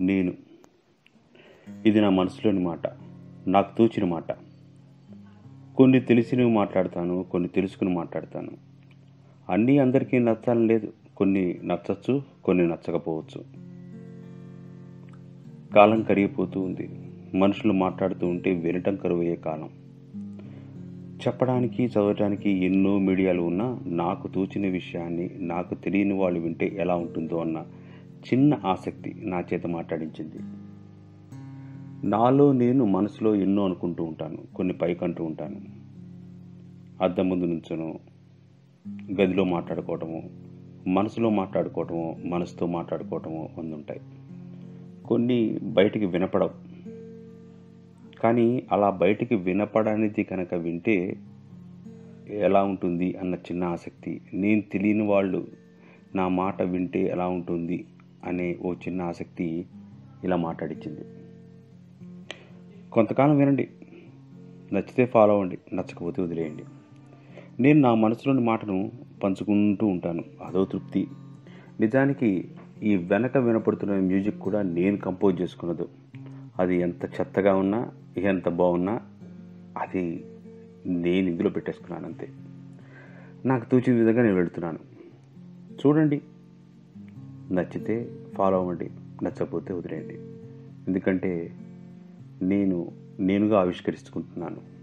నేను ఇది నా మనసులోని మాట నాకు తోచిన మాట కొన్ని తెలిసినవి మాట్లాడతాను కొన్ని తెలుసుకుని మాట్లాడతాను అన్నీ అందరికీ నచ్చాలని లేదు కొన్ని నచ్చచ్చు కొన్ని నచ్చకపోవచ్చు కాలం కరిగిపోతూ ఉంది మనుషులు మాట్లాడుతూ ఉంటే వినటం కరువయ్యే కాలం చెప్పడానికి చదవటానికి ఎన్నో మీడియాలు ఉన్నా నాకు తోచిన విషయాన్ని నాకు తెలియని వాళ్ళు వింటే ఎలా ఉంటుందో అన్న చిన్న ఆసక్తి నా చేత మాట్లాడించింది నాలో నేను మనసులో ఎన్నో అనుకుంటూ ఉంటాను కొన్ని పైకంటూ ఉంటాను అద్దం ముందు నుంచోను గదిలో మాట్లాడుకోవటము మనసులో మాట్లాడుకోవటము మనసుతో మాట్లాడుకోవటము ఉంటాయి కొన్ని బయటికి వినపడవు కానీ అలా బయటికి వినపడనిది కనుక వింటే ఎలా ఉంటుంది అన్న చిన్న ఆసక్తి నేను తెలియని వాళ్ళు నా మాట వింటే ఎలా ఉంటుంది అనే ఓ చిన్న ఆసక్తి ఇలా మాట్లాడించింది కొంతకాలం వినండి నచ్చితే ఫాలో అవ్వండి నచ్చకపోతే వదిలేయండి నేను నా మనసులోని మాటను పంచుకుంటూ ఉంటాను అదో తృప్తి నిజానికి ఈ వెనక వినపడుతున్న మ్యూజిక్ కూడా నేను కంపోజ్ చేసుకున్నదు అది ఎంత చెత్తగా ఉన్నా ఎంత బాగున్నా అది నేను ఇందులో పెట్టేసుకున్నాను అంతే నాకు తోచిన విధంగా నేను వెళుతున్నాను చూడండి నచ్చితే ఫాలో అవ్వండి నచ్చకపోతే వదిలేయండి ఎందుకంటే నేను నేనుగా ఆవిష్కరించుకుంటున్నాను